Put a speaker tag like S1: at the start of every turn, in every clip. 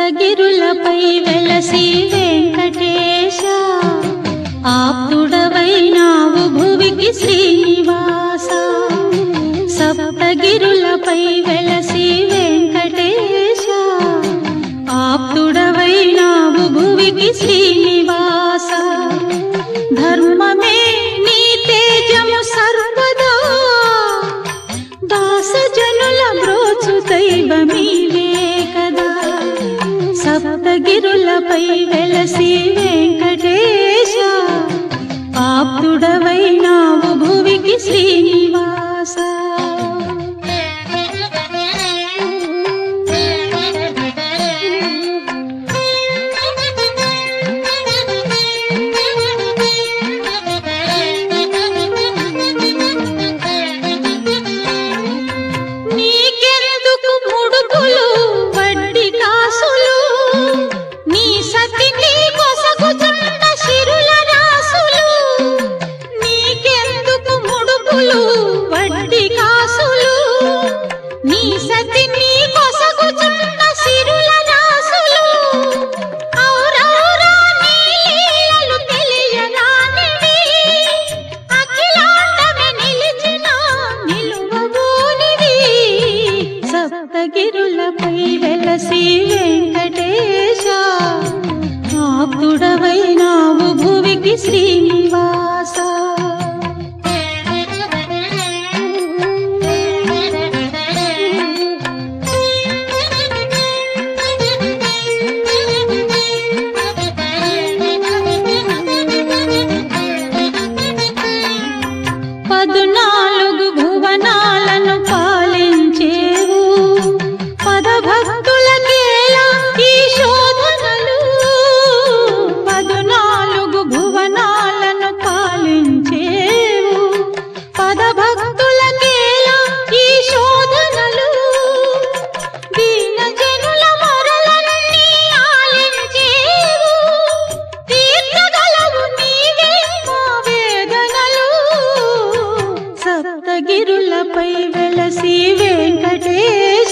S1: సప్తగిరులపై వెలసి వెంకటేశ ఆప్తుడవైనావు భువికి శ్రీనివాస సప్తగిరులపై వెలసి వెంకటేశ ఆప్తుడవైనావు భువికి శ్రీనివాస ధర్మమే నీ తేజము సర్వదా దాసజనుల బ్రోచు దైవమీవే కదా సప్తగిరులపై వెలసి వెంకటేశ ఆప్తుడవైనావు భువికి శ్రీనివాస నీకెందుకు ముడుపులు వడ్డీ కాసులు నీ సతిని కొసగుచున్న శిరుల రాసులు నీకెందుకు ముడుపులు వడ్డీ కాసులు నీ సతిని కొసగుచున్న శిరుల రాసులు ఔరౌరా నీ లీలలు తెలియనానివి అఖిలాండమే నిలిచిన నిలువబోనివి సప్తగిరులపై వెలసి వెంకటేశ ఆప్తుడవైనావు భువికి శ్రీనివాస పదునాలుగు భువనాలను పాలించేవు పదభక్తులకేలా ఈ శోధనలు పదునాలుగు భువనాలను పాలించేవు పదభక్తులకేలా ఈ శోధనలు దీనజనుల మొరలన్నీ ఆలించేవు తీర్చగలవు నీవే మా వేదనలు సప్తగిరులపై వెలసి వెంకటేశ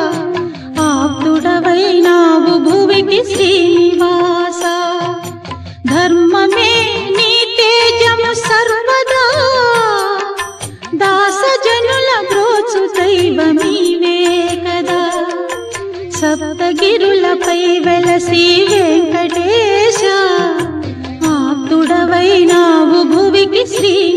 S1: ఆప్తుడవైనావు భువికి శ్రీనివాస ధర్మమే నీ తేజము సర్వదా దాసజనుల బ్రోచు దైవమీవే కదా సప్తగిరులపై వెలసి వెంకటేశ ఆప్తుడవైనావు భువికి శ్రీ